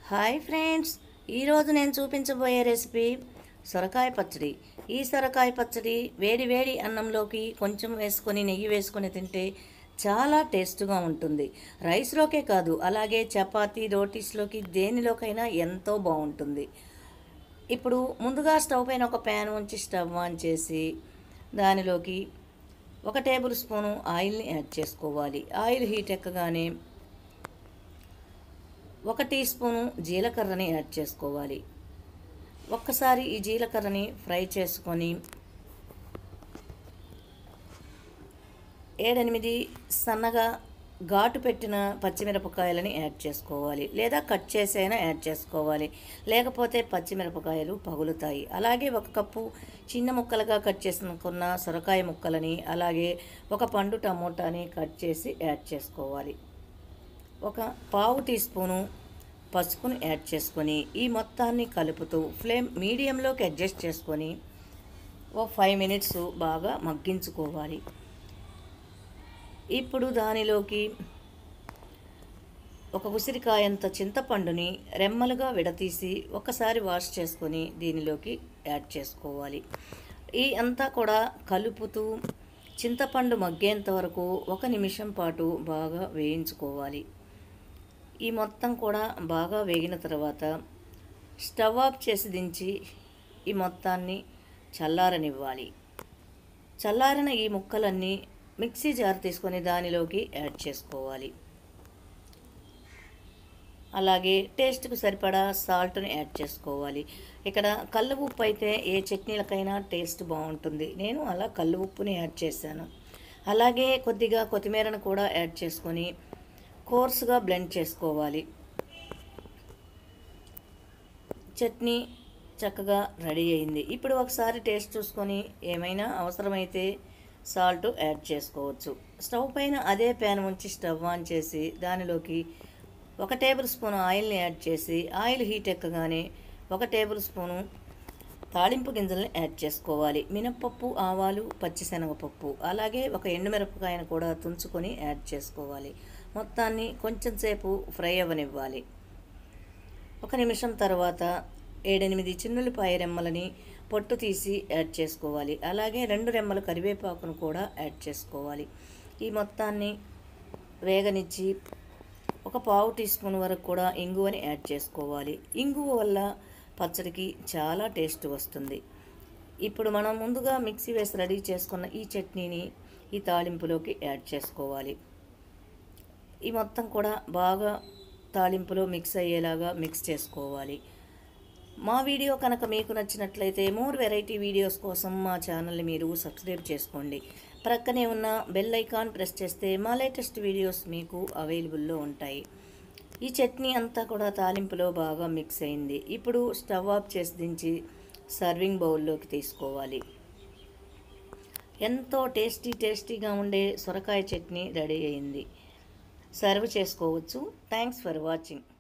hi friends ఈరోజు నేను చూపించబోయే రెసిపీ సొరకాయ పచ్చడి ఈ సొరకాయ పచ్చడి వేడి వేడి అన్నంలోకి కొంచెం వేసుకొని నెయ్యి వేసుకొని తింటే చాలా టేస్ట్గా ఉంటుంది రైస్లోకే కాదు అలాగే చపాతీ రోటీస్లోకి దేనిలోకైనా ఎంతో బాగుంటుంది ఇప్పుడు ముందుగా స్టవ్ పైన ఒక ప్యాన్ ఉంచి స్టవ్ ఆన్ చేసి దానిలోకి ఒక టేబుల్ స్పూను ఆయిల్ని యాడ్ చేసుకోవాలి ఆయిల్ హీట్ ఎక్కగానే ఒక టీ స్పూను జీలకర్రని యాడ్ చేసుకోవాలి ఒక్కసారి ఈ జీలకర్రని ఫ్రై చేసుకొని ఏడెనిమిది సన్నగా ఘాటు పెట్టిన పచ్చిమిరపకాయలని యాడ్ చేసుకోవాలి లేదా కట్ చేసైనా యాడ్ చేసుకోవాలి లేకపోతే పచ్చిమిరపకాయలు పగులుతాయి అలాగే ఒక కప్పు చిన్న ముక్కలుగా కట్ చేసుకున్న సొరకాయ ముక్కలని అలాగే ఒక పండు టమోటాని కట్ చేసి యాడ్ చేసుకోవాలి ఒక పావు టీ స్పూను పసుపును యాడ్ చేసుకొని ఈ మొత్తాన్ని కలుపుతూ ఫ్లేమ్ మీడియంలోకి అడ్జస్ట్ చేసుకొని ఓ ఫైవ్ మినిట్స్ బాగా మగ్గించుకోవాలి ఇప్పుడు దానిలోకి ఒక ఉసిరికాయంత చింతపండుని రెమ్మలుగా విడతీసి ఒకసారి వాష్ చేసుకొని దీనిలోకి యాడ్ చేసుకోవాలి ఈ అంతా కూడా కలుపుతూ చింతపండు మగ్గేంత వరకు ఒక నిమిషం పాటు బాగా వేయించుకోవాలి ఈ మొత్తం కూడా బాగా వేగిన తర్వాత స్టవ్ ఆఫ్ చేసి దించి ఈ మొత్తాన్ని చల్లారనివ్వాలి చల్లారిన ఈ ముక్కలన్నీ మిక్సీ జార్ తీసుకొని దానిలోకి యాడ్ చేసుకోవాలి అలాగే టేస్ట్కు సరిపడా సాల్ట్ని యాడ్ చేసుకోవాలి ఇక్కడ కళ్ళు ఉప్పు అయితే ఏ చట్నీలకైనా టేస్ట్ బాగుంటుంది నేను అలా కళ్ళు ఉప్పుని యాడ్ చేశాను అలాగే కొద్దిగా కొత్తిమీరను కూడా యాడ్ చేసుకొని కోర్సుగా బ్లెండ్ చేసుకోవాలి చట్నీ చక్కగా రెడీ అయింది ఇప్పుడు ఒకసారి టేస్ట్ చూసుకొని ఏమైనా అవసరమైతే సాల్ట్ యాడ్ చేసుకోవచ్చు స్టవ్ పైన అదే ప్యాన్ ఉంచి స్టవ్ ఆన్ చేసి దానిలోకి ఒక టేబుల్ స్పూన్ ఆయిల్ని యాడ్ చేసి ఆయిల్ హీట్ ఎక్కగానే ఒక టేబుల్ స్పూను తాళింపు గింజల్ని యాడ్ చేసుకోవాలి మినప్పప్పు ఆవాలు పచ్చిశనగపప్పు అలాగే ఒక ఎండుమిరపకాయను కూడా తుంచుకొని యాడ్ చేసుకోవాలి మొత్తాన్ని కొంచెం సేపు ఫ్రై అవ్వనివ్వాలి ఒక నిమిషం తర్వాత ఏడెనిమిది చిన్నులపాయ రెమ్మలని పొట్టు తీసి యాడ్ చేసుకోవాలి అలాగే రెండు రెమ్మల కరివేపాకును కూడా యాడ్ చేసుకోవాలి ఈ మొత్తాన్ని వేగనిచ్చి ఒక పావు టీ స్పూన్ వరకు కూడా ఇంగువని యాడ్ చేసుకోవాలి ఇంగువ వల్ల పచ్చడికి చాలా టేస్ట్ వస్తుంది ఇప్పుడు మనం ముందుగా మిక్సీ వేసి రెడీ చేసుకున్న ఈ చట్నీని ఈ తాలింపులోకి యాడ్ చేసుకోవాలి ఈ మొత్తం కూడా బాగా తాలింపులో మిక్స్ అయ్యేలాగా మిక్స్ చేసుకోవాలి మా వీడియో కనుక మీకు నచ్చినట్లయితే మోర్ వెరైటీ వీడియోస్ కోసం మా ఛానల్ని మీరు సబ్స్క్రైబ్ చేసుకోండి ప్రక్కనే ఉన్న బెల్ ఐకాన్ ప్రెస్ చేస్తే మా లేటెస్ట్ వీడియోస్ మీకు అవైలబుల్లో ఉంటాయి ఈ చట్నీ అంతా కూడా తాలింపులో బాగా మిక్స్ అయింది ఇప్పుడు స్టవ్ ఆఫ్ చేసి దించి సర్వింగ్ బౌల్లోకి తీసుకోవాలి ఎంతో టేస్టీ టేస్టీగా ఉండే సొరకాయ చట్నీ రెడీ అయింది సర్వ్ చేసుకోవచ్చు థ్యాంక్స్ ఫర్ వాచింగ్